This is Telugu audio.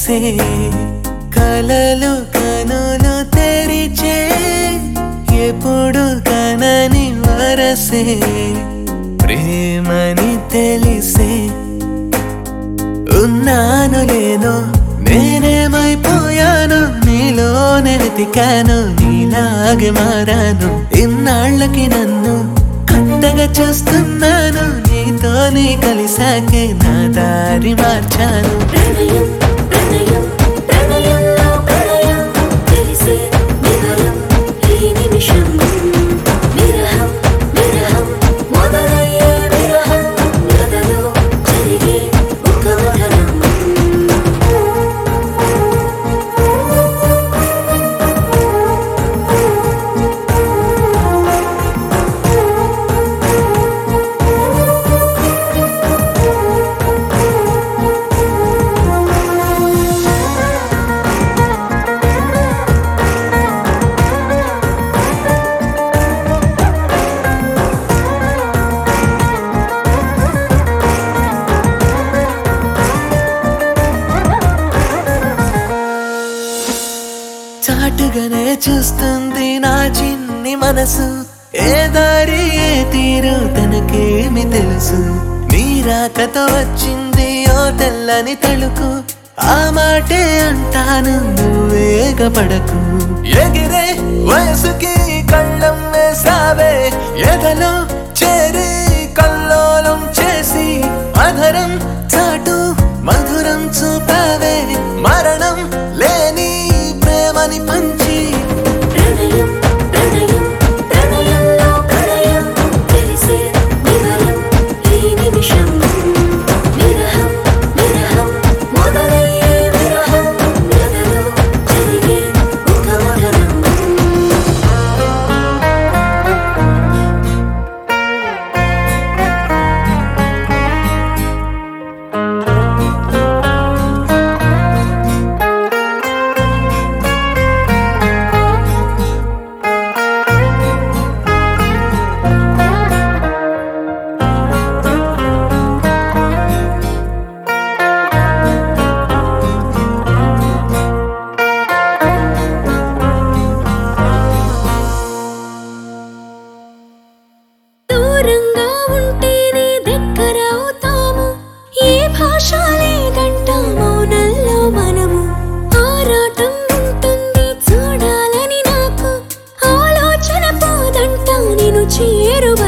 తెలిసే కలలు కనులు తెరిచే ఎప్పుడు కనని వరసే ప్రేమని తెలిసే ఉన్నాను లేను నేనేమైపోయాను నీలో వెతికాను నీలాగే మారాను ఇన్నాళ్ళకి నన్ను కొత్తగా చూస్తున్నాను నీతోనే కలిసాకే నా దారి మార్చాను ప్రణయం ప్రణయం ప్రణయంలో ప్రణయం తెలిసే వివరం ఈ నిమిషం విరహం విరహం మొదలయ్యే విరహం గదలో జరిగే ఒక మధనం చాటుగానే చూస్తుంది నా చిన్ని మనసు ఏ దారి ఏ తీరు తనకేమి తెలుసు నీ రాకతో వచ్చింది ఓ తెల్లని తలుకు ఆ మాటే అంటాను నువ్వేగ పడకు ఎగిరే వయసుకి కళ్ళం వేసావే ఎదలో చేరి కల్లోలం చేసి అధరం చాటు మధురం చూపావే మరణం లేని ప్రేమని పంచి ప్రణయం ప్రణయం ప్రణయంలో ప్రణయం తెలిసే వివరం ఈ నిమిషం విరహం విరహం మొదలయ్యే విరహం గదలో జరిగే ఒక మధనం దూరంగా ఉంటేనే దగ్గర అవుతాము ఏ భాష లేదంట మౌనంలో మనము ఆరాటం ఉంటుంది చూడాలని నాకు ఆలోచన పోదంట నేను చేరువ